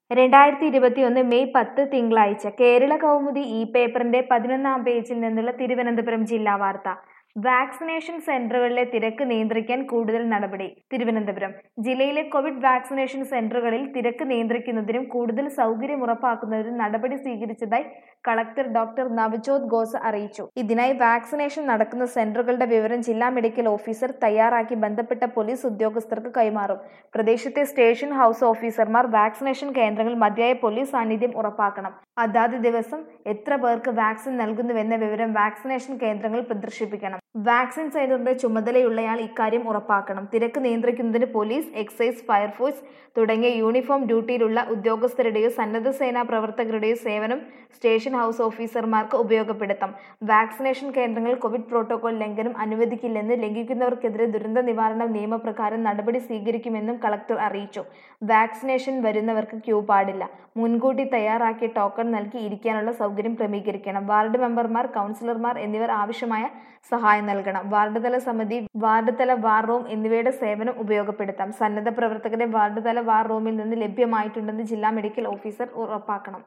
രണ്ടായിരത്തി ഇരുപത്തിയൊന്ന് മെയ് പത്ത് തിങ്കളാഴ്ച കേരള കൗമുദി ഈ പേപ്പറിന്റെ പതിനൊന്നാം പേജിൽ നിന്നുള്ള തിരുവനന്തപുരം ജില്ലാ വാർത്ത വാക്സിനേഷൻ സെന്ററുകളിലെ തിരക്ക് നിയന്ത്രിക്കാൻ കൂടുതൽ നടപടി തിരുവനന്തപുരം ജില്ലയിലെ കോവിഡ് വാക്സിനേഷൻ സെന്ററുകളിൽ തിരക്ക് നിയന്ത്രിക്കുന്നതിനും കൂടുതൽ സൗകര്യം ഉറപ്പാക്കുന്നതിനും നടപടി സ്വീകരിച്ചതായി കളക്ടർ ഡോക്ടർ നവജോത് ഖോസ അറിയിച്ചു ഇതിനായി വാക്സിനേഷൻ നടക്കുന്ന സെന്ററുകളുടെ വിവരം ജില്ലാ മെഡിക്കൽ ഓഫീസർ തയ്യാറാക്കി ബന്ധപ്പെട്ട പോലീസ് ഉദ്യോഗസ്ഥർക്ക് കൈമാറും പ്രദേശത്തെ സ്റ്റേഷൻ ഹൌസ് ഓഫീസർമാർ വാക്സിനേഷൻ കേന്ദ്രങ്ങളിൽ മതിയായ പോലീസ് സാന്നിധ്യം ഉറപ്പാക്കണം അതാത് ദിവസം എത്ര പേർക്ക് വാക്സിൻ നൽകുന്നുവെന്ന വിവരം വാക്സിനേഷൻ കേന്ദ്രങ്ങളിൽ പ്രദർശിപ്പിക്കണം വാക്സിൻ സെന്ററിന്റെ ചുമതലയുള്ളയാൾ ഇക്കാര്യം ഉറപ്പാക്കണം തിരക്ക് നിയന്ത്രിക്കുന്നതിന് പോലീസ് എക്സൈസ് ഫയർഫോഴ്സ് തുടങ്ങിയ യൂണിഫോം ഡ്യൂട്ടിയിലുള്ള ഉദ്യോഗസ്ഥരുടെയോ സന്നദ്ധ സേനാ പ്രവർത്തകരുടെയോ സേവനം സ്റ്റേഷൻ ഹൌസ് ഓഫീസർമാർക്ക് ഉപയോഗപ്പെടുത്താം വാക്സിനേഷൻ കേന്ദ്രങ്ങളിൽ കോവിഡ് പ്രോട്ടോകോൾ ലംഘനം അനുവദിക്കില്ലെന്ന് ലംഘിക്കുന്നവർക്കെതിരെ ദുരന്ത നിവാരണ നിയമപ്രകാരം നടപടി സ്വീകരിക്കുമെന്നും കളക്ടർ അറിയിച്ചു വാക്സിനേഷൻ വരുന്നവർക്ക് ക്യൂ പാടില്ല മുൻകൂട്ടി തയ്യാറാക്കിയ ടോക്കൺ നൽകി ഇരിക്കാനുള്ള സൗകര്യം ക്രമീകരിക്കണം വാർഡ് മെമ്പർമാർ കൗൺസിലർമാർ എന്നിവർ ആവശ്യമായ സഹായം നൽകണം വാർഡ് തല സമിതി വാർഡ് തല വാർ റൂം എന്നിവയുടെ സേവനം ഉപയോഗപ്പെടുത്താം സന്നദ്ധ പ്രവർത്തകരെ വാർഡ് തല വാർ റൂമിൽ നിന്ന് ലഭ്യമായിട്ടുണ്ടെന്ന് ജില്ലാ മെഡിക്കൽ ഓഫീസർ ഉറപ്പാക്കണം